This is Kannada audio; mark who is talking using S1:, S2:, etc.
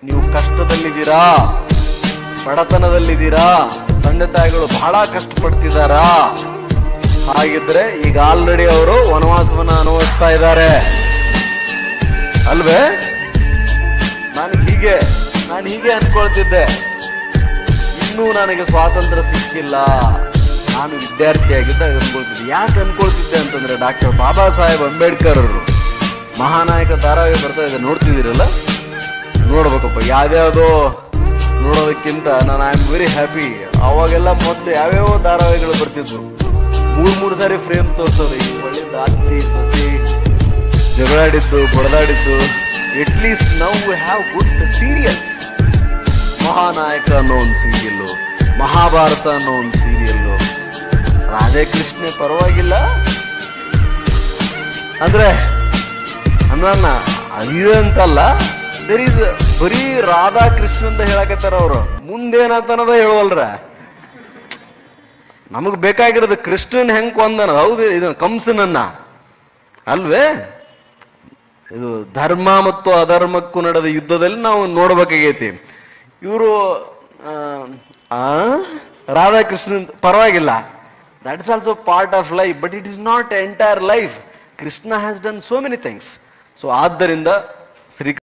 S1: ನೀವು ಕಷ್ಟದಲ್ಲಿದ್ದೀರಾ ಬಡತನದಲ್ಲಿದ್ದೀರಾ ತಂದೆ ತಾಯಿಗಳು ಬಹಳ ಕಷ್ಟಪಡ್ತಿದ್ದಾರಾ ಹಾಗಿದ್ರೆ ಈಗ ಆಲ್ರೆಡಿ ಅವರು ವನವಾಸವನ್ನ ಅನುಭವಿಸ್ತಾ ಇದ್ದಾರೆ ಅಲ್ವೇ ನಾನು ಹೀಗೆ ನಾನು ಹೀಗೆ ಅನ್ಕೊಳ್ತಿದ್ದೆ ಇನ್ನೂ ನನಗೆ ಸ್ವಾತಂತ್ರ್ಯ ಸಿಕ್ಕಿಲ್ಲ ನಾನು ವಿದ್ಯಾರ್ಥಿಯಾಗಿದ್ದಾಗ ಅನ್ಕೊಳ್ತಿದ್ದೆ ಯಾಕೆ ಅನ್ಕೊಳ್ತಿದ್ದೆ ಅಂತಂದ್ರೆ ಡಾಕ್ಟರ್ ಬಾಬಾ ಸಾಹೇಬ್ ಅಂಬೇಡ್ಕರ್ ಅವರು ಮಹಾನಾಯಕ ಧಾರಾವಾಹಿ ಬರ್ತಾ ಇದೆ ನೋಡ್ತಿದ್ದೀರಲ್ಲ ನೋಡ್ಬೇಕಪ್ಪ ಯಾವ್ದ್ಯಾವ್ದೋ ನೋಡೋದಕ್ಕಿಂತ ನಾನು ಐ ಆಮ್ ವೆರಿ ಹ್ಯಾಪಿ ಅವಾಗೆಲ್ಲ ಮೊದಲು ಯಾವ್ಯಾವ ಧಾರಾವಾಹಿಗಳು ಬರ್ತಿದ್ವು ಮೂರ್ ಮೂರ್ ಸಾರಿ ಫ್ರೇಮ್ ತೋರ್ಸೋರು ಈ ಒಳ್ಳೆದ ಅತ್ತಿ ಸೊಸಿ ಜಗಳಾಡಿದ್ದು ಬಡದಾಡಿದ್ದು ಎಟ್ ಲೀಸ್ಟ್ ನಾವು ಹ್ಯಾವ್ ಗುಡ್ ಸೀರಿಯಲ್ಸ್ ಮಹಾನಾಯಕ ಅನ್ನೋ ಒಂದು ಸೀರಿಯಲ್ಲು ಮಹಾಭಾರತ ಅನ್ನೋ ಒಂದು ಸೀರಿಯಲ್ಲು ರಾಧೇಕೃಷ್ಣ ಪರವಾಗಿಲ್ಲ ಅಂದ್ರೆ ಅಂದ್ರನ್ನ ಅದಂತಲ್ಲ ದರ್ ಈಸ್ ಬರೀ ರಾಧಾಕೃಷ್ಣ ಅಂತ ಹೇಳಕತ್ತಾರ ಅವ್ರು ಮುಂದೇನಂತನದ ಹೇಳುವಲ್ರ ನಮಗ್ ಬೇಕಾಗಿರೋದು ಕೃಷ್ಣನ್ ಹೆಂಗ್ ಕೊಂದನ ಹೌದು ಇದು ಕಂಸನನ್ನ ಅಲ್ವೇ ಇದು ಧರ್ಮ ಮತ್ತು ಅಧರ್ಮಕ್ಕೂ ನಡೆದ ಯುದ್ಧದಲ್ಲಿ ನಾವು ನೋಡ್ಬೇಕಾಗೈತಿ ಇವರು ರಾಧಾಕೃಷ್ಣನ್ ಪರವಾಗಿಲ್ಲ that is also part of life but it is not entire life Krishna has done so many things so ಆದ್ದರಿಂದ ಶ್ರೀ